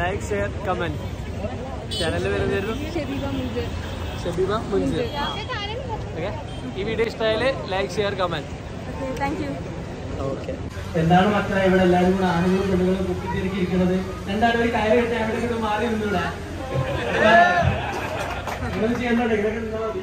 Like share comment ചാനലിൽ വരുന്നതായിരുന്നു ഷെബീബ മുൻജ് ഷബീബ മുൻസിർ ഓക്കെ ഈ വീഡിയോ ഇഷ്ടമായാൽ like share comment thank you okay എന്താണ് മക്കളെ ഇവിടെ എല്ലാവരും കൂടെ ആണുങ്ങളും പെണ്ണുങ്ങളും കുത്തിത്തിരിക്കിരിക്കുന്നത് രണ്ടാളും ഒരു കയറി വെച്ച് അവിടെ കൂടെ മാറി നിന്നൂടെ നിങ്ങൾ ചെയ്യണ്ടോ ഇങ്ങനെ നിന്നാ മതി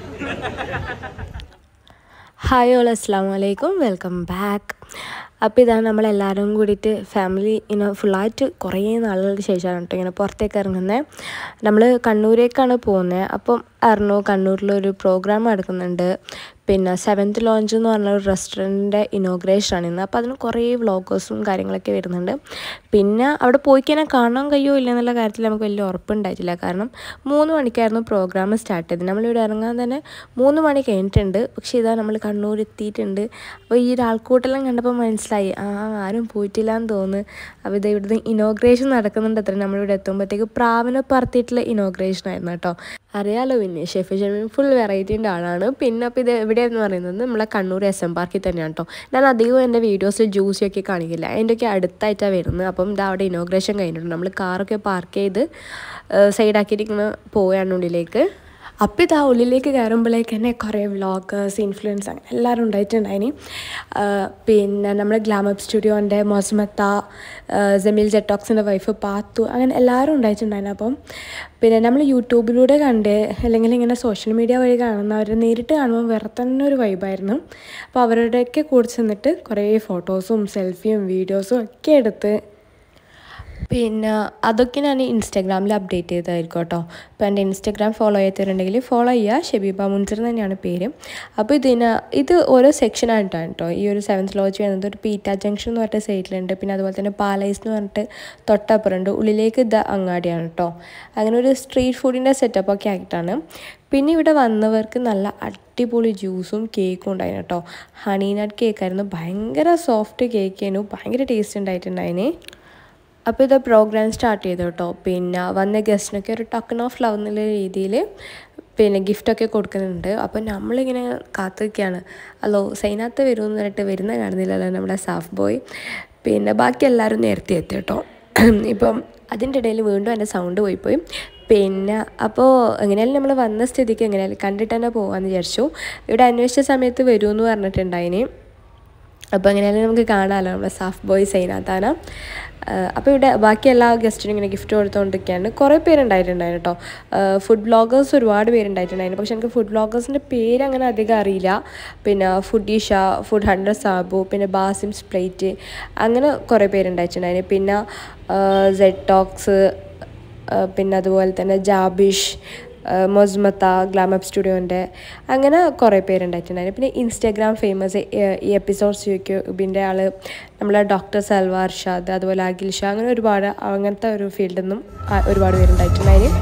ഹായ് ഓൾ അസ്സാം വലൈക്കും വെൽക്കം ബാക്ക് അപ്പോൾ ഇതാണ് നമ്മളെല്ലാവരും കൂടിയിട്ട് ഫാമിലി ഇങ്ങനെ ഫുള്ളായിട്ട് കുറേ നാളുകൾക്ക് ശേഷമാണ് കേട്ടോ ഇങ്ങനെ പുറത്തേക്ക് ഇറങ്ങുന്നത് നമ്മൾ കണ്ണൂരേക്കാണ് പോകുന്നത് അപ്പം അറിഞ്ഞു കണ്ണൂരിലൊരു പ്രോഗ്രാം നടക്കുന്നുണ്ട് പിന്നെ സെവൻത്ത് ലോഞ്ച് എന്ന് പറഞ്ഞ ഒരു റെസ്റ്റോറൻറ്റിൻ്റെ ഇനോഗ്രേഷനാണ് ഇന്ന് അപ്പോൾ അതിന് കുറേ വ്ളോഗേഴ്സും കാര്യങ്ങളൊക്കെ വരുന്നുണ്ട് പിന്നെ അവിടെ പോയി കഴിഞ്ഞാൽ കാണാൻ കഴിയോ ഇല്ല എന്നുള്ള കാര്യത്തിൽ നമുക്ക് വലിയ ഉറപ്പുണ്ടായിട്ടില്ല കാരണം മൂന്ന് മണിക്കായിരുന്നു പ്രോഗ്രാം സ്റ്റാർട്ട് ചെയ്തത് നമ്മളിവിടെ ഇറങ്ങാൻ തന്നെ മൂന്ന് മണി കഴിഞ്ഞിട്ടുണ്ട് പക്ഷേ ഇതാ നമ്മൾ കണ്ണൂർ എത്തിയിട്ടുണ്ട് അപ്പോൾ ഈ ഒരു ആൾക്കൂട്ടെല്ലാം കണ്ടപ്പോൾ മനസ്സിലായി ആ ആരും പോയിട്ടില്ല എന്ന് തോന്നുന്നു അപ്പോൾ ഇത് ഇവിടുന്ന് ഇനോഗ്രേഷൻ നടക്കുന്നുണ്ട് അത്ര നമ്മളിവിടെ എത്തുമ്പോഴത്തേക്ക് പ്രാവിനെ പറത്തിയിട്ടുള്ള ഇനോഗ്രേഷൻ ആയിരുന്നു കേട്ടോ അറിയാലോ പിന്നെ ഷെഫ് ഷെമീൻ ഫുൾ വെറൈറ്റീൻ്റെ ആളാണ് പിന്നെ അപ്പോൾ ഇത് എവിടെയെന്ന് പറയുന്നത് നമ്മളെ കണ്ണൂർ എസ് എം പാർക്കിൽ തന്നെയാണ് കേട്ടോ ഞാൻ അധികം എൻ്റെ വീഡിയോസിൽ ജ്യൂസിയൊക്കെ കാണിക്കില്ല അതിൻ്റെയൊക്കെ അടുത്തായിട്ടാണ് വരുന്നത് അപ്പം ഇതാ അവിടെ ഇനോഗ്രേഷൻ കഴിഞ്ഞിട്ടുണ്ട് നമ്മൾ കാറൊക്കെ പാർക്ക് ചെയ്ത് സൈഡാക്കിയിട്ട് ഇങ്ങനെ പോവുകയാണ് ഉള്ളിലേക്ക് അപ്പോൾ ഇതാ ഉള്ളിലേക്ക് കയറുമ്പോഴേക്ക് തന്നെ കുറേ വ്ളോഗേഴ്സ് ഇൻഫ്ലുവൻസ് അങ്ങനെ എല്ലാവരും ഉണ്ടായിട്ടുണ്ടായിനി പിന്നെ നമ്മുടെ ഗ്ലാമപ്പ് സ്റ്റുഡിയോൻ്റെ മോസ്മത്ത ജമീൽ ജെറ്റോക്സിൻ്റെ വൈഫ് പാത്തു അങ്ങനെ എല്ലാവരും ഉണ്ടായിട്ടുണ്ടായിരുന്നു അപ്പം പിന്നെ നമ്മൾ യൂട്യൂബിലൂടെ കണ്ട് അല്ലെങ്കിൽ ഇങ്ങനെ സോഷ്യൽ മീഡിയ വഴി കാണുന്നവരെ നേരിട്ട് കാണുമ്പോൾ വേറെ തന്നെ ഒരു വൈബായിരുന്നു അപ്പോൾ അവരുടെയൊക്കെ കൂടെ ചെന്നിട്ട് കുറേ ഫോട്ടോസും സെൽഫിയും വീഡിയോസും ഒക്കെ എടുത്ത് പിന്നെ അതൊക്കെ ഞാൻ ഇൻസ്റ്റാഗ്രാമിൽ അപ്ഡേറ്റ് ചെയ്തതായിരിക്കും കേട്ടോ അപ്പോൾ എൻ്റെ ഇൻസ്റ്റാഗ്രാം ഫോളോ ചെയ്തിട്ടുണ്ടെങ്കിൽ ഫോളോ ചെയ്യുക ഷെബീബ മുൻസിർ തന്നെയാണ് പേര് അപ്പോൾ ഇതിന് ഇത് ഓരോ സെക്ഷനായിട്ടാണ് കേട്ടോ ഈ ഒരു സെവൻത്ത് ലോഞ്ച് വരുന്നത് ഒരു പീറ്റ ജംഗ്ഷൻ എന്ന് പറഞ്ഞിട്ട് സൈഡിലുണ്ട് പിന്നെ അതുപോലെ തന്നെ പാലൈസ് എന്ന് പറഞ്ഞിട്ട് തൊട്ടപ്പുറമുണ്ട് ഉള്ളിലേക്ക് ഇത് അങ്ങാടിയാണ് കേട്ടോ അങ്ങനെ ഒരു സ്ട്രീറ്റ് ഫുഡിൻ്റെ സെറ്റപ്പൊക്കെ ആയിട്ടാണ് പിന്നെ ഇവിടെ വന്നവർക്ക് നല്ല അടിപൊളി ജ്യൂസും കേക്കും ഉണ്ടായിരുന്നു കേട്ടോ ഹണി നട്ട് കേക്കായിരുന്നു ഭയങ്കര സോഫ്റ്റ് കേക്കായിരുന്നു ഭയങ്കര ടേസ്റ്റ് ഉണ്ടായിട്ടുണ്ടായിന് അപ്പോൾ ഇത് പ്രോഗ്രാം സ്റ്റാർട്ട് ചെയ്തു കേട്ടോ പിന്നെ വന്ന ഗസ്റ്റിനൊക്കെ ഒരു ടക്കൺ ഓഫ് ലവ് എന്നുള്ള രീതിയിൽ പിന്നെ ഗിഫ്റ്റൊക്കെ കൊടുക്കുന്നുണ്ട് അപ്പോൾ നമ്മളിങ്ങനെ കാത്തു നിൽക്കുകയാണ് അല്ലോ സൈനാത്ത് വരുമെന്ന് പറഞ്ഞിട്ട് വരുന്ന കാണുന്നില്ലല്ലോ നമ്മുടെ സാഫ് ബോയ് പിന്നെ ബാക്കി എല്ലാവരും നേരത്തെ എത്തി കേട്ടോ ഇപ്പം അതിൻ്റെ ഇടയിൽ വീണ്ടും എൻ്റെ സൗണ്ട് പോയിപ്പോയി പിന്നെ അപ്പോൾ എങ്ങനെയായാലും നമ്മൾ വന്ന സ്ഥിതിക്ക് എങ്ങനെയായാലും കണ്ടിട്ട് തന്നെ പോകാമെന്ന് വിചാരിച്ചു ഇവിടെ അന്വേഷിച്ച സമയത്ത് വരുമെന്ന് പറഞ്ഞിട്ടുണ്ടായിന് അപ്പോൾ എങ്ങനെയായാലും നമുക്ക് കാണാമല്ലോ നമ്മുടെ സാഫ് ബോയ് സൈനാത്താന അപ്പോൾ ഇവിടെ ബാക്കി എല്ലാ ഗസ്റ്റിനും ഇങ്ങനെ ഗിഫ്റ്റ് കൊടുത്തുകൊണ്ടിരിക്കുകയാണ് കുറേ പേരുണ്ടായിട്ടുണ്ടായിരുന്നു കേട്ടോ ഫുഡ് ബ്ലോഗേഴ്സ് ഒരുപാട് പേരുണ്ടായിട്ടുണ്ടായിരുന്നു പക്ഷെ എനിക്ക് ഫുഡ് ബ്ലോഗേഴ്സിൻ്റെ പേര് അങ്ങനെ അധികം അറിയില്ല പിന്നെ ഫുഡീഷ ഫുഡ് ഹൺഡ്രഡ് സാബു പിന്നെ ബാസിംസ് പ്ലേറ്റ് അങ്ങനെ കുറേ പേരുണ്ടായിട്ടുണ്ടായിരുന്നു പിന്നെ സെഡ് ടോക്സ് പിന്നെ അതുപോലെ തന്നെ ജാബിഷ് മൊസ്മത്ത ഗ്ലാമപ്പ് സ്റ്റുഡിയോൻ്റെ അങ്ങനെ കുറേ പേരുണ്ടായിട്ടുണ്ടായിരുന്നു പിന്നെ ഇൻസ്റ്റാഗ്രാം ഫേമസ് ഈ എപ്പിസോഡ്സ് യൂട്യൂബിൻ്റെ ആൾ നമ്മളെ ഡോക്ടർ സൽവാർ ഷാദ് അതുപോലെ അഖിൽ ഷാ അങ്ങനെ ഒരുപാട് അങ്ങനത്തെ ഒരു ഫീൽഡിൽ നിന്നും ഒരുപാട് പേരുണ്ടായിട്ടുണ്ടായിരുന്നു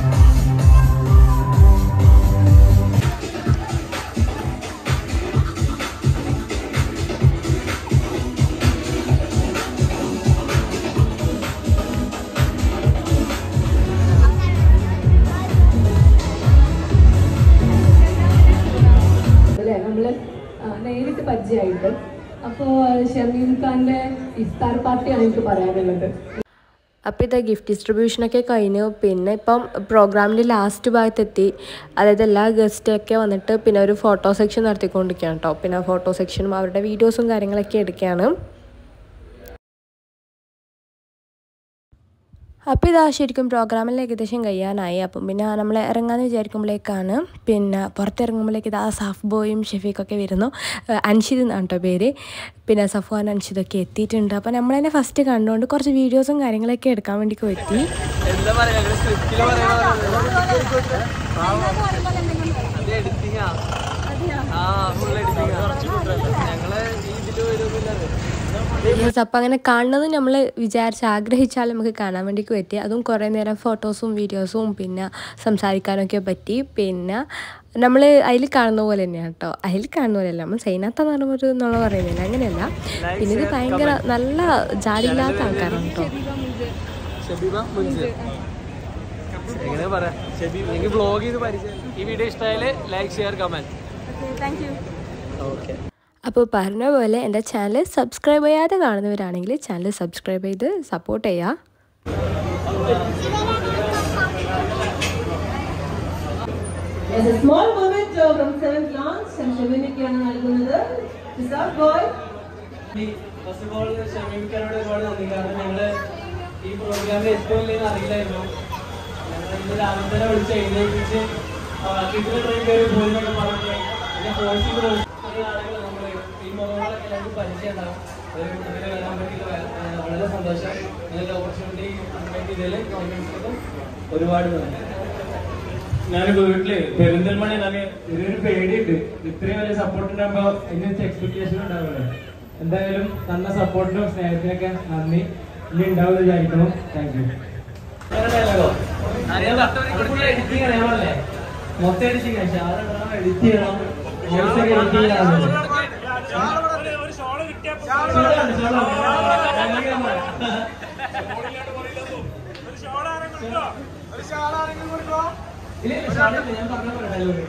അല്ലേ നമ്മള് ആ, നേരിട്ട് പരിചയമായിട്ട് അപ്പോൾ ഷമീം ഖാന്റെ ഇഫ്താർ പാർട്ടിയാണ് എനിക്ക് പറയാനുള്ളത് അപ്പോൾ ഇത് ഗിഫ്റ്റ് ഡിസ്ട്രിബ്യൂഷനൊക്കെ കഴിഞ്ഞു പിന്നെ ഇപ്പം പ്രോഗ്രാമിൻ്റെ ലാസ്റ്റ് ഭാഗത്തെത്തി അതായത് എല്ലാ ഗസ്റ്റൊക്കെ വന്നിട്ട് പിന്നെ ഒരു ഫോട്ടോ സെക്ഷൻ നടത്തിക്കൊണ്ടിരിക്കുകയാണ് കേട്ടോ പിന്നെ ഫോട്ടോ സെക്ഷനും അവരുടെ വീഡിയോസും കാര്യങ്ങളൊക്കെ എടുക്കുകയാണ് അപ്പോൾ ഇതാ ശരിക്കും പ്രോഗ്രാമിൽ ഏകദേശം കഴിയാനായി അപ്പം പിന്നെ നമ്മൾ ഇറങ്ങാമെന്ന് വിചാരിക്കുമ്പോഴേക്കാണ് പിന്നെ പുറത്തിറങ്ങുമ്പോഴേക്ക് ഇതാ സാഫ് ബോയും ഷെഫീഖൊക്കെ വരുന്നു ഏഹ് അൻഷിദ് എന്നാണ് കേട്ടോ പേര് പിന്നെ സഫ്വാൻ അൻഷിദൊക്കെ എത്തിയിട്ടുണ്ട് അപ്പോൾ നമ്മൾ തന്നെ ഫസ്റ്റ് കണ്ടുകൊണ്ട് കുറച്ച് വീഡിയോസും കാര്യങ്ങളൊക്കെ എടുക്കാൻ വേണ്ടി എത്തി എന്താ പറയാ ഞങ്ങള് സ്ക്രിപ്റ്റില് അത് എഡിറ്റിംഗാ ആ ഫുൾ എഡിറ്റിംഗ് ഞങ്ങള് ഇതില് വരുന്നില്ല അപ്പം അങ്ങനെ കാണുന്നത് നമ്മൾ വിചാരിച്ച് ആഗ്രഹിച്ചാൽ നമുക്ക് കാണാൻ വേണ്ടി പറ്റി അതും കുറേ നേരം ഫോട്ടോസും വീഡിയോസും പിന്നെ സംസാരിക്കാനൊക്കെ പറ്റി പിന്നെ നമ്മൾ അതിൽ കാണുന്ന പോലെ തന്നെയാണ് കേട്ടോ അതിൽ കാണുന്ന പോലെയല്ല നമ്മൾ സൈനാത്തെന്ന് പറയുമ്പോൾ ഒരു എന്നുള്ള പറയുന്നില്ല അങ്ങനെയല്ല പിന്നെ ഇത് ഭയങ്കര നല്ല ജാടിയില്ലാത്ത ആൾക്കാരാണ് കേട്ടോ ഷബീബ മുൻസിർ എങ്ങനെ പറയാ ഷബീബ് എനിക്ക് വ്ളോഗ് ചെയ്ത് പരിചയം ഈ വീഡിയോ ഇഷ്ടമായാല് like share comment thank you okay അപ്പോൾ പറഞ്ഞ പോലെ എൻ്റെ ചാനൽ സബ്സ്ക്രൈബ് ചെയ്യാതെ കാണുന്നവരാണെങ്കിൽ ചാനൽ സബ്സ്ക്രൈബ് ചെയ്ത് സപ്പോർട്ട് ചെയ്യുക There's a small moment uh, from seventh launch and ഷെബിനൊക്കെയാണ് നൽകുന്നത് Reserve boy. First of all ഷമീമിക്കാനോട് ഒരുപാട് നന്ദി കാരണം ഞങ്ങള് ഈ പ്രോഗ്രാമിൽ എത്തുമില്ലെന്ന് അറിയില്ലായിരുന്നു ഞങ്ങൾ ഇന്ന് രാവിലെ തന്നെ വിളിച്ച് എഴുന്നേൽപ്പിച്ച് കിട്ടുന്ന ട്രെയിൻ കയറി പോയി എന്നൊക്കെ പറഞ്ഞ് പിന്നെ ഫോഴ്സ് ചെയ്ത് പോയി കുറേ ആളുകൾ നമ്മൾ ഈ മുഖങ്ങളൊക്കെ എല്ലാവർക്കും പരിചയം ഉണ്ടാവും ഒരു കൂട്ടത്തിൽ വരാൻ പറ്റിയ വളരെ സന്തോഷം നിങ്ങൾക്ക് ഓപ്പർച്യൂണിറ്റി ചെയ്തതിൽ കോൺഫിഡൻസിനും ഒരുപാട് നന്ദി ഞാനിപ്പോ വീട്ടില് പെരിന്തൽമണ്ണ ഞാന് ഇതൊരു പേടിയുണ്ട് ഇത്രയും വലിയ സപ്പോർട്ട് ഉണ്ടാകുമ്പോ അതിനനുസരിച്ച് എക്സ്പെക്ടേഷൻ ഉണ്ടാവുമല്ലോ എന്തായാലും തന്ന സപ്പോർട്ടിനും സ്നേഹത്തിനൊക്കെ നന്ദി ഇനി ഉണ്ടാവുമെന്ന് വിചാരിക്കുന്നു താങ്ക് യു എഡിറ്റിംഗ് അറിയാൻ പാടില്ലേ മൊത്തം എഡിറ്റിംഗ് എഡിറ്റ് ചെയ്യണം voice ഒക്കെ edit ചെയ്യണം. ഷോളുണ്ട്, ഷോളുണ്ട്. ഇല്ല, ഇല്ല, ഷോളില്ല, ഞാൻ പറഞ്ഞ പോലെ dialogue.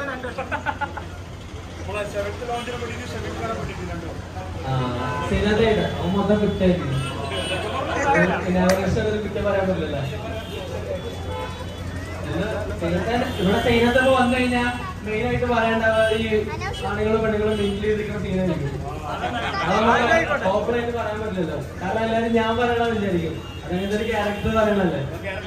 ആ, സീനത്തേക്ക് അവൻ മൊത്തം കുറ്റായിട്ട് പിന്നെ അവരുടെ ഇഷ്ടം ഒരു കുറ്റം പറയാൻ പറ്റില്ല ഇവിടെ സൈനത്തൊക്കെ വന്നു കഴിഞ്ഞാൽ മെയിൻ ആയിട്ട് പറയേണ്ടത് ഈ ആണുങ്ങളും പെണ്ണുങ്ങളും മിങ്കിൾ ചെയ്തിരിക്കുന്ന സീനായിരിക്കും ഓപ്പണായിട്ട് പറയാൻ പറ്റില്ലല്ലോ കാരണം എല്ലാവരും ഞാൻ പറയണമെന്ന് വിചാരിക്കും അതങ്ങനത്തെ ഒരു ക്യാരക്ടർ പറയണല്ലേ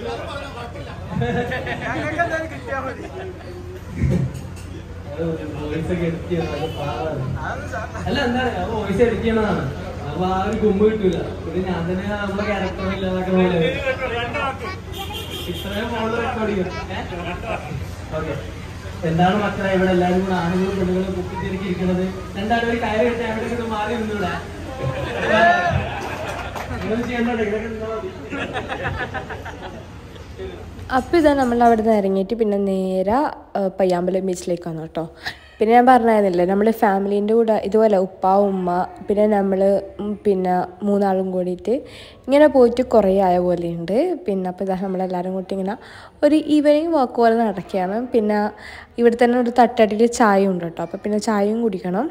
വോയിസ് ഒക്കെ എഡിറ്റ് ചെയ്യുന്നത് പാടാണ് അല്ല എന്താ വോയിസ് എഡിറ്റ് ചെയ്യണതാണ് അപ്പൊ ആ ഒരു കുമ്പ് കിട്ടൂല ഇത് ഞാൻ തന്നെ നമ്മുടെ ക്യാരക്ടർ ഇല്ലാതൊക്കെ പോലെ ഇത്രയും ഫോണിൽ റെക്കോർഡ് ചെയ്യും ഓക്കെ എന്താണ് മക്കളെ ഇവിടെ എല്ലാവരും കൂടെ ആണുങ്ങളും പെണ്ണുങ്ങളും കുത്തിത്തിരിക്കി ഇരിക്കുന്നത് രണ്ടാളും ഒരു കയറി വെച്ച് അവിടെ ഇങ്ങോട്ട് മാറി നിന്നൂടെ നിങ്ങൾ ചെയ്യണ്ടോ ഇതൊക്കെ നിന്നാ മതി അപ്പോൾ ഇതാ നമ്മൾ അവിടെ നിന്ന് ഇറങ്ങിയിട്ട് പിന്നെ നേരെ ആ, പയ്യാമ്പലം ബീച്ചിലേക്ക് വന്നു കേട്ടോ പിന്നെ ഞാൻ പറഞ്ഞായിരുന്നില്ലേ നമ്മൾ ഫാമിലീൻ്റെ കൂടെ ഇതുപോലെ ഉപ്പ ഉമ്മ പിന്നെ നമ്മൾ പിന്നെ മൂന്നാളും കൂടിയിട്ട് ഇങ്ങനെ പോയിട്ട് കുറേ ആയ പോലെയുണ്ട് പിന്നെ അപ്പോൾ ഇതാ നമ്മളെല്ലാവരും കൂട്ടി ഇങ്ങനെ ഒരു ഈവനിങ് വാക്ക് പോലെ നടക്കുകയാണ് പിന്നെ ഇവിടെ തന്നെ ഒരു തട്ടടിയിൽ ചായ ഉണ്ട് കേട്ടോ അപ്പോൾ പിന്നെ ചായയും കുടിക്കണം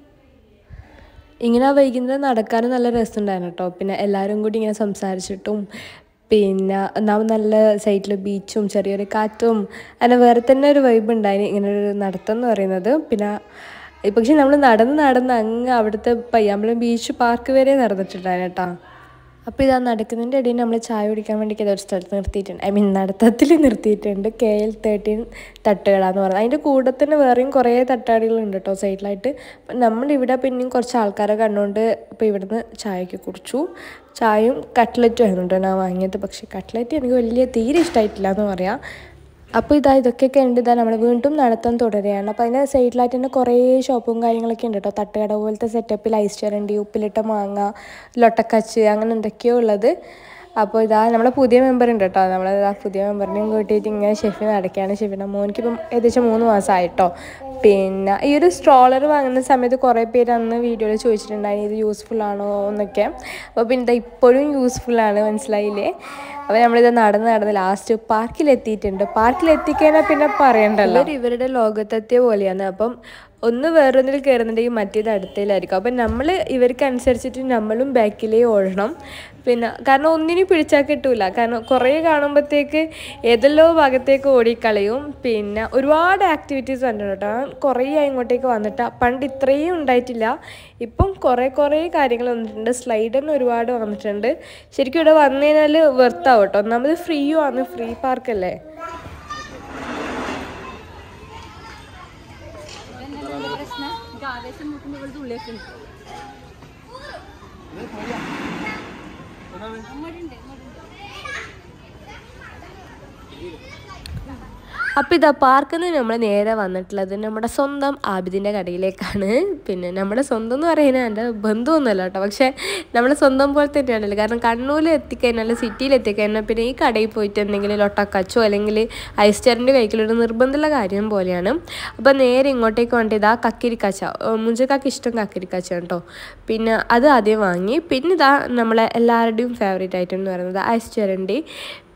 ഇങ്ങനെ വൈകുന്നേരം നടക്കാനും നല്ല രസമുണ്ടായിരുന്നു കേട്ടോ പിന്നെ എല്ലാവരും കൂടി ഇങ്ങനെ സംസാരിച്ചിട്ടും പിന്നെ ഒന്നാമത് നല്ല സൈഡിൽ ബീച്ചും ചെറിയൊരു കാറ്റും അങ്ങനെ വേറെ തന്നെ ഒരു വൈബ് ഉണ്ടായിരുന്നു ഇങ്ങനെ ഒരു നടത്തം എന്ന് പറയുന്നത് പിന്നെ പക്ഷെ നമ്മൾ നടന്ന് നടന്ന് അങ്ങ് അവിടുത്തെ പയ്യാമ്പലം ബീച്ച് പാർക്ക് വരെ നടന്നിട്ടുണ്ടായിരുന്നു കേട്ടോ അപ്പോൾ ഇതാ നടക്കുന്നതിൻ്റെ ഇടയിൽ നമ്മൾ ചായ കുടിക്കാൻ വേണ്ടി ഒരു സ്ഥലത്ത് നിർത്തിയിട്ടുണ്ട് ഐ മീൻ നടത്തത്തിൽ നിർത്തിയിട്ടുണ്ട് കെ എൽ തേർട്ടീൻ തട്ടുകട എന്ന് പറയുന്നത് അതിൻ്റെ കൂടെ തന്നെ വേറെയും കുറേ തട്ടുകടകളുണ്ട് കേട്ടോ സൈഡിലായിട്ട് അപ്പം നമ്മളിവിടെ പിന്നെയും കുറച്ച് ആൾക്കാരെ കണ്ടുകൊണ്ട് ഇപ്പോൾ ഇവിടുന്ന് ചായയൊക്കെ കുടിച്ചു ചായയും കട്ട്ലറ്റും ആയിരുന്നു കേട്ടോ ഞാൻ വാങ്ങിയത് പക്ഷേ കട്ട്ലറ്റ് എനിക്ക് വലിയ തീരെ ഇഷ്ടമായിട്ടില്ല എന്ന് പറയാം അപ്പോൾ ഇതാ ഇതൊക്കെ ഉണ്ട് ഇതാ നമ്മൾ വീണ്ടും നടത്താൻ തുടരുകയാണ് അപ്പോൾ അതിൻ്റെ സൈഡിലായിട്ട് തന്നെ കുറേ ഷോപ്പും കാര്യങ്ങളൊക്കെ ഉണ്ട് കേട്ടോ തട്ടുകട പോലത്തെ സെറ്റപ്പിൽ ഐസ് ചരണ്ടി ഉപ്പിലിട്ട മാങ്ങ ലൊട്ടക്കച്ച് അങ്ങനെ എന്തൊക്കെയോ ഉള്ളത് അപ്പോൾ ഇതാ നമ്മളെ പുതിയ മെമ്പർ ഉണ്ട് കേട്ടോ നമ്മളെ ഇതാ പുതിയ മെമ്പറിനെയും കൂട്ടിയിട്ട് ഇങ്ങനെ ഷെഫിന് നടക്കുകയാണ് ഷെഫിൻ്റെ മോനിക്ക് ഇപ്പം ഏകദേശം മൂന്ന് മാസമായിട്ടോ പിന്നെ ഈ ഒരു സ്ട്രോളർ വാങ്ങുന്ന സമയത്ത് കുറേ പേര് അന്ന് വീഡിയോയിൽ ചോദിച്ചിട്ടുണ്ടായിരുന്നു ഇത് യൂസ്ഫുൾ ആണോ എന്നൊക്കെ അപ്പോൾ പിന്നെ ഇത് ഇപ്പോഴും യൂസ്ഫുൾ ആണ് മനസ്സിലായില്ലേ അപ്പോൾ നമ്മളിത് നടന്ന് നടന്ന് ലാസ്റ്റ് പാർക്കിലെത്തിയിട്ടുണ്ട് പാർക്കിലെത്തിക്കഴിഞ്ഞാൽ പിന്നെ പറയണ്ടല്ലോ ഇവർ ഇവരുടെ ലോകത്തെത്തിയ പോലെയാണ് അപ്പം ഒന്ന് വേറൊന്നിൽ കയറുന്നുണ്ടെങ്കിൽ മറ്റേത് അടുത്തതിലായിരിക്കും അപ്പം നമ്മൾ ഇവർക്ക് അനുസരിച്ചിട്ട് നമ്മളും ബാക്കിലേ ഓടണം പിന്നെ കാരണം ഒന്നിനും പിടിച്ചാൽ കിട്ടൂല കാരണം കുറേ കാണുമ്പോഴത്തേക്ക് ഏതെല്ലോ ഭാഗത്തേക്ക് ഓടിക്കളയും പിന്നെ ഒരുപാട് ആക്ടിവിറ്റീസ് വന്നിട്ടുണ്ട് കേട്ടോ ഞാൻ കുറേ ഇങ്ങോട്ടേക്ക് വന്നിട്ട് പണ്ട് ഇത്രയും ഉണ്ടായിട്ടില്ല ഇപ്പം കുറേ കുറേ കാര്യങ്ങൾ വന്നിട്ടുണ്ട് സ്ലൈഡ് തന്നെ ഒരുപാട് വന്നിട്ടുണ്ട് ശരിക്കും ഇവിടെ വന്നു കഴിഞ്ഞാൽ വെർത്താവും കേട്ടോ ഒന്നാമത് ഫ്രീയും ആണ് ഫ്രീ പാർക്കല്ലേ അപ്പോൾ ഇതാ പാർക്കിൽ നിന്ന് നമ്മൾ നേരെ വന്നിട്ടുള്ളത് നമ്മുടെ സ്വന്തം ആബിദിൻ്റെ കടയിലേക്കാണ് പിന്നെ നമ്മുടെ സ്വന്തം എന്ന് പറയുന്നത് എൻ്റെ ബന്ധുവൊന്നുമല്ല കേട്ടോ പക്ഷേ നമ്മുടെ സ്വന്തം പോലെ തന്നെയാണല്ലോ കാരണം കണ്ണൂരിൽ എത്തിക്കഴിഞ്ഞാൽ സിറ്റിയിൽ എത്തിക്കഴിഞ്ഞാൽ പിന്നെ ഈ കടയിൽ പോയിട്ട് എന്തെങ്കിലും ലൊട്ടക്കച്ചോ അല്ലെങ്കിൽ ഐസ് ചരൻ്റെ കഴിക്കലൊരു നിർബന്ധമുള്ള കാര്യം പോലെയാണ് അപ്പോൾ നേരെ ഇങ്ങോട്ടേക്ക് വേണ്ടി ഇതാ കക്കിരിക്കാച്ച മുഞ്ചക്കാക്ക് ഇഷ്ടം കക്കിരിക്കാച്ച കേട്ടോ പിന്നെ അത് ആദ്യം വാങ്ങി പിന്നെ ഇതാ നമ്മളെ എല്ലാവരുടെയും ഫേവറേറ്റ് ഐറ്റം എന്ന് പറയുന്നത് ഐസ് ചരണ്ടി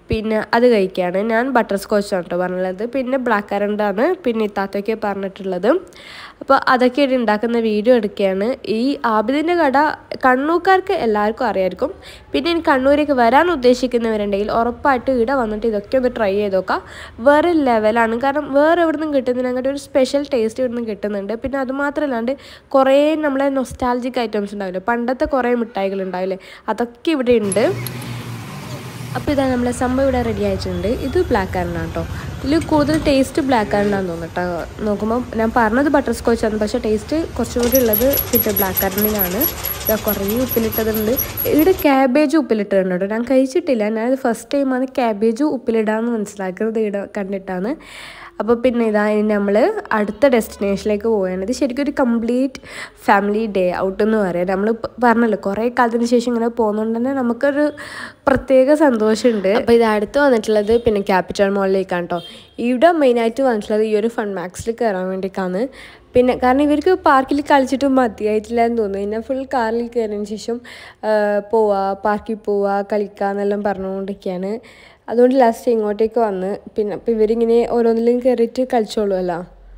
പിന്നെ അത് കഴിക്കുകയാണ് ഞാൻ ബട്ടർ സ്കോച്ചാണ് കേട്ടോ പറഞ്ഞുള്ളത് പിന്നെ ബ്ലാക്ക് കറണ്ടാണ് പിന്നെ ഇത്താത്തൊക്കെ പറഞ്ഞിട്ടുള്ളത് അപ്പോൾ അതൊക്കെ ഇവിടെ ഉണ്ടാക്കുന്ന വീഡിയോ എടുക്കുകയാണ് ഈ ആബിദിൻ്റെ കട കണ്ണൂർക്കാർക്ക് എല്ലാവർക്കും അറിയായിരിക്കും പിന്നെ ഇനി കണ്ണൂരേക്ക് വരാൻ ഉദ്ദേശിക്കുന്നവരുണ്ടെങ്കിൽ ഉറപ്പായിട്ട് ഇവിടെ വന്നിട്ട് ഇതൊക്കെ ഒന്ന് ട്രൈ ചെയ്ത് നോക്കാം വേറെ ലെവലാണ് കാരണം വേറെ എവിടെ നിന്നും കിട്ടുന്നതിനങ്ങോട്ട് ഒരു സ്പെഷ്യൽ ടേസ്റ്റ് ഇവിടെ നിന്ന് കിട്ടുന്നുണ്ട് പിന്നെ അതുമാത്രമല്ലാണ്ട് കുറേ നമ്മളെ നൊസ്റ്റാൾജിക് ഐറ്റംസ് ഉണ്ടാവില്ലേ പണ്ടത്തെ കുറേ മിഠായികൾ ഉണ്ടാവില്ലേ അതൊക്കെ ഇവിടെ ഉണ്ട് അപ്പോൾ ഇതാ നമ്മളെ സംഭവം ഇവിടെ റെഡി ആയിട്ടുണ്ട് ഇത് ബ്ലാക്ക് കാരനാണ് കേട്ടോ ഇതിൽ കൂടുതൽ ടേസ്റ്റ് ബ്ലാക്ക് കാരനാന്ന് തോന്നുന്നു കേട്ടോ നോക്കുമ്പോൾ ഞാൻ പറഞ്ഞത് ബട്ടർ സ്കോച്ച് ആണ് പക്ഷേ ടേസ്റ്റ് കുറച്ചും കൂടി ഉള്ളത് പിന്നെ ബ്ലാക്ക് കാരനിലാണ് ഇതാ കുറേ ഉപ്പിലിട്ടതുണ്ട് ഇവിടെ ക്യാബേജ് ഉപ്പിലിട്ടിട്ടുണ്ട് കേട്ടോ ഞാൻ കഴിച്ചിട്ടില്ല ഞാനത് ഫസ്റ്റ് ടൈമാണ് ക്യാബേജ് ഉപ്പിലിടാന്ന് മനസ്സിലാക്കുന്നത് ഇവിടെ കണ്ടിട്ടാണ് അപ്പോൾ പിന്നെ ഇതാ ഇനി നമ്മൾ അടുത്ത ഡെസ്റ്റിനേഷനിലേക്ക് പോവുകയാണ് ഇത് ശരിക്കും ഒരു കംപ്ലീറ്റ് ഫാമിലി ഡേ ഔട്ട് എന്ന് പറയാം നമ്മൾ പറഞ്ഞല്ലോ കുറേ കാലത്തിന് ശേഷം ഇങ്ങനെ പോകുന്നതുകൊണ്ട് തന്നെ നമുക്കൊരു പ്രത്യേക സന്തോഷമുണ്ട് അപ്പോൾ ഇത് അടുത്ത് വന്നിട്ടുള്ളത് പിന്നെ ക്യാപിറ്റൽ മോളിലേക്കാണ് കേട്ടോ ഇവിടെ മെയിനായിട്ട് വന്നിട്ടുള്ളത് ഈ ഒരു ഫൺ മാക്സിൽ കയറാൻ വേണ്ടിയിട്ടാണ് പിന്നെ കാരണം ഇവർക്ക് പാർക്കിൽ കളിച്ചിട്ട് മതിയായിട്ടില്ല എന്ന് തോന്നുന്നു പിന്നെ ഫുൾ കാറിൽ കയറിയതിന് ശേഷം പോവുക പാർക്കിൽ പോവുക കളിക്കുക എന്നെല്ലാം പറഞ്ഞുകൊണ്ടിരിക്കുകയാണ് അതുകൊണ്ട് ലാസ്റ്റ് ഇങ്ങോട്ടേക്ക് വന്ന് പിന്നെ അപ്പോൾ ഇവരിങ്ങനെ ഓരോന്നിലും കയറിയിട്ട് കളിച്ചോളുമല്ലോ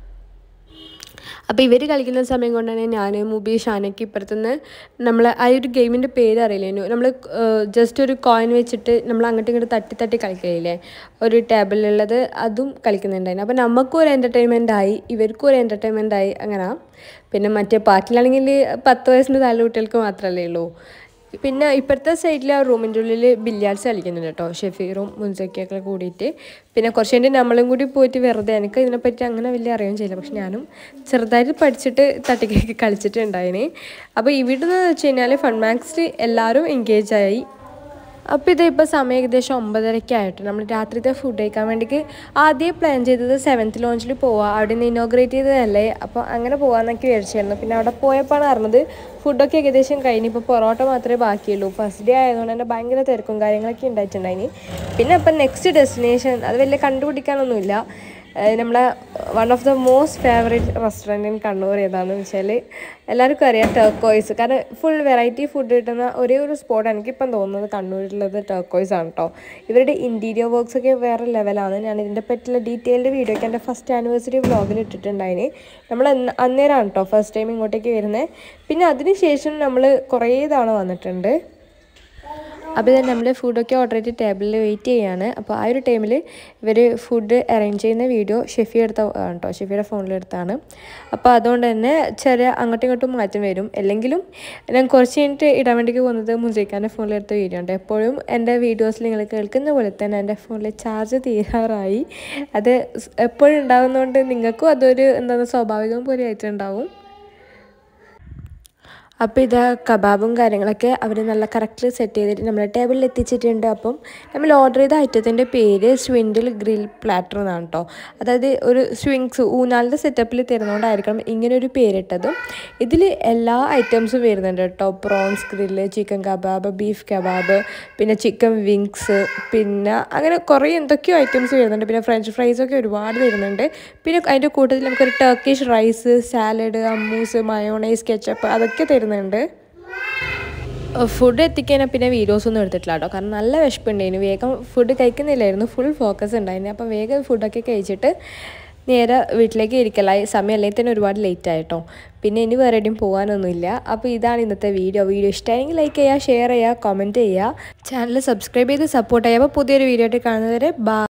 അപ്പോൾ ഇവർ കളിക്കുന്ന സമയം കൊണ്ട് തന്നെ ഞാൻ മുബി ഷാനയ്ക്ക് ഇപ്പുറത്തുനിന്ന് നമ്മൾ ആ ഒരു ഗെയിമിൻ്റെ പേര് അറിയില്ലേനു നമ്മൾ ജസ്റ്റ് ഒരു കോയിൻ വെച്ചിട്ട് നമ്മൾ അങ്ങോട്ടും ഇങ്ങോട്ട് തട്ടി തട്ടി കളിക്കില്ലേ ഒരു ടേബിളിലുള്ളത് അതും കളിക്കുന്നുണ്ടായിരുന്നു അപ്പോൾ നമുക്കും ഒരു എൻ്റർടൈൻമെൻ്റ് ആയി ഇവർക്കും ഒരു എൻ്റർടൈൻമെൻ്റ് ആയി അങ്ങനെ പിന്നെ മറ്റേ പാർക്കിലാണെങ്കിൽ പത്ത് വയസ്സിന് താഴെ കുട്ടികൾക്ക് മാത്രമല്ലേ ഉള്ളൂ പിന്നെ ഇപ്പോഴത്തെ സൈഡിൽ ആ റൂമിൻ്റെ ഉള്ളിൽ ബില്യാർഡ്സ് കളിക്കുന്നുണ്ട് കേട്ടോ ഷെഫീറും മുൻസക്കിയൊക്കെ കൂടിയിട്ട് പിന്നെ കുറച്ച് കഴിഞ്ഞ് നമ്മളും കൂടി പോയിട്ട് വെറുതെ എനിക്ക് ഇതിനെപ്പറ്റി അങ്ങനെ വലിയ അറിയാൻ ചെയ്യില്ല പക്ഷെ ഞാനും ചെറുതായിട്ട് പഠിച്ചിട്ട് തട്ടിക്കേക്ക് കളിച്ചിട്ടുണ്ടായിന് അപ്പോൾ ഇവിടുന്ന് വെച്ച് കഴിഞ്ഞാൽ ഫൺ മാക്സിൽ എല്ലാവരും എൻഗേജ് ആയി അപ്പോൾ ഇത് ഇപ്പോൾ സമയം ഏകദേശം ഒമ്പതരയ്ക്ക് ആയിട്ട് നമ്മൾ രാത്രിത്തെ ഫുഡ് കഴിക്കാൻ വേണ്ടിക്ക് ആദ്യം പ്ലാൻ ചെയ്തത് സെവൻത്ത് ലോഞ്ചിൽ പോവുക അവിടെ നിന്ന് ഇനോഗ്രേറ്റ് ചെയ്തതല്ലേ അപ്പോൾ അങ്ങനെ പോകാമെന്നൊക്കെ വിചാരിച്ചായിരുന്നു പിന്നെ അവിടെ പോയപ്പോഴാണ് അറിഞ്ഞത് ഫുഡൊക്കെ ഏകദേശം കഴിഞ്ഞ് ഇപ്പോൾ പൊറോട്ട മാത്രമേ ബാക്കിയുള്ളൂ ഫസ്റ്റ് ഡേ ആയതുകൊണ്ട് തന്നെ ഭയങ്കര തിരക്കും കാര്യങ്ങളൊക്കെ ഉണ്ടായിട്ടുണ്ടായിന് പിന്നെ അപ്പം നെക്സ്റ്റ് ഡെസ്റ്റിനേഷൻ അത് വലിയ കണ്ടുപിടിക്കാനൊന്നുമില്ല ഏഹ് നമ്മളെ one of the most favourite restaurant in Kannur ഏതാണെന്ന് വെച്ചാൽ എല്ലാവർക്കും അറിയാം ടർക്കോയ്സ് കാരണം ഫുൾ വെറൈറ്റി ഫുഡ് കിട്ടുന്ന ഒരേ ഒരു സ്പോട്ട് എനിക്കിപ്പം തോന്നുന്നത് കണ്ണൂരിലുള്ളത് ടർക്കോയ്സ് ആണ് കേട്ടോ ഇവരുടെ ഇൻറ്റീരിയർ വർക്ക്സ് ഒക്കെ വേറെ ലെവലാണ് ഞാൻ ഇതിൻ്റെ പറ്റിയുള്ള ഡീറ്റെയിൽഡ് വീഡിയോ ഒക്കെ എൻ്റെ ഫസ്റ്റ് ആനിവേഴ്സറി വ്ളോഗിൽ ഇട്ടിട്ടുണ്ടായിന് നമ്മൾ അന്ന് അന്നേരമാണ് കേട്ടോ ഫസ്റ്റ് ടൈം ഇങ്ങോട്ടേക്ക് വരുന്നത് പിന്നെ അതിന് ശേഷം നമ്മൾ കുറേ തവണ വന്നിട്ടുണ്ട് അപ്പോൾ തന്നെ നമ്മൾ ഫുഡൊക്കെ ഓർഡർ ചെയ്ത് ടേബിളിൽ വെയിറ്റ് ചെയ്യാണ് അപ്പോൾ ആ ഒരു ടൈമിൽ ഇവർ ഫുഡ് അറേഞ്ച് ചെയ്യുന്ന വീഡിയോ ഷെഫി എടുത്ത ആണ് കേട്ടോ ഷെഫിയുടെ ഫോണിലെടുത്താണ് അപ്പോൾ അതുകൊണ്ട് തന്നെ ചെറിയ അങ്ങോട്ടും ഇങ്ങോട്ടും മാറ്റം വരും അല്ലെങ്കിലും ഞാൻ കുറച്ച് കഴിഞ്ഞിട്ട് ഇടാൻ വേണ്ടിക്ക് പോകുന്നത് മുജയ്ക്കാൻ്റെ ഫോണിലെടുത്ത വീഡിയോ ഉണ്ട് എപ്പോഴും എൻ്റെ വീഡിയോസിൽ നിങ്ങൾ കേൾക്കുന്ന പോലെ തന്നെ എൻ്റെ ഫോണിൽ ചാർജ് തീരാറായി അത് എപ്പോഴും ഉണ്ടാകുന്നതുകൊണ്ട് നിങ്ങൾക്കും അതൊരു എന്താണ് സ്വാഭാവികം പോലെ ആയിട്ടുണ്ടാവും അപ്പോൾ ഇത് കബാബും കാര്യങ്ങളൊക്കെ അവർ നല്ല കറക്റ്റിൽ സെറ്റ് ചെയ്തിട്ട് നമ്മുടെ ടേബിളിൽ എത്തിച്ചിട്ടുണ്ട് അപ്പം നമ്മൾ ഓർഡർ ചെയ്ത ഐറ്റത്തിൻ്റെ പേര് സ്വിൻഡിൽ ഗ്രിൽ പ്ലാറ്റർ എന്നാണ് കേട്ടോ അതായത് ഒരു സ്വിങ്സ് ഊനാലിൻ്റെ സെറ്റപ്പിൽ തരുന്നതുകൊണ്ടായിരിക്കണം ഇങ്ങനെ ഒരു പേരിട്ടതും ഇതിൽ എല്ലാ ഐറ്റംസും വരുന്നുണ്ട് കേട്ടോ prawns grill chicken kebab beef kebab പിന്നെ ചിക്കൻ വിങ്സ് പിന്നെ അങ്ങനെ കുറേ എന്തൊക്കെയോ ഐറ്റംസ് വരുന്നുണ്ട് പിന്നെ ഫ്രഞ്ച് ഫ്രൈസൊക്കെ ഒരുപാട് വരുന്നുണ്ട് പിന്നെ അതിൻ്റെ കൂട്ടത്തിൽ നമുക്കൊരു Turkish rice salad hummus mayonnaise ketchup അതൊക്കെ തരുന്നുണ്ട് ഫുഡ് എത്തിക്കാൻ പിന്നെ വീഡിയോസ് ഒന്നും എടുത്തിട്ടില്ല കേട്ടോ കാരണം നല്ല വിശപ്പുണ്ടായിരുന്നു വേഗം ഫുഡ് കഴിക്കുന്നില്ലായിരുന്നു ഫുൾ ഫോക്കസ് ഉണ്ടായിരുന്നു അപ്പം വേഗം ഫുഡൊക്കെ കഴിച്ചിട്ട് നേരെ വീട്ടിലേക്ക് ഇരിക്കലായി സമയം അല്ലെങ്കിൽ തന്നെ ഒരുപാട് ലേറ്റ് ആയിട്ടോ പിന്നെ ഇനി വേറെ എവിടെയും പോകാനൊന്നുമില്ല അപ്പോൾ ഇതാണ് ഇന്നത്തെ വീഡിയോ വീഡിയോ ഇഷ്ടമായെങ്കിൽ ലൈക്ക് ചെയ്യുക ഷെയർ ചെയ്യുക കമൻറ്റ് ചെയ്യുക ചാനൽ സബ്സ്ക്രൈബ് ചെയ്ത് സപ്പോർട്ട് ചെയ്യുക അപ്പോൾ പുതിയൊരു വീഡിയോ ആയിട്ട് കാണുന്നവരെ ബാ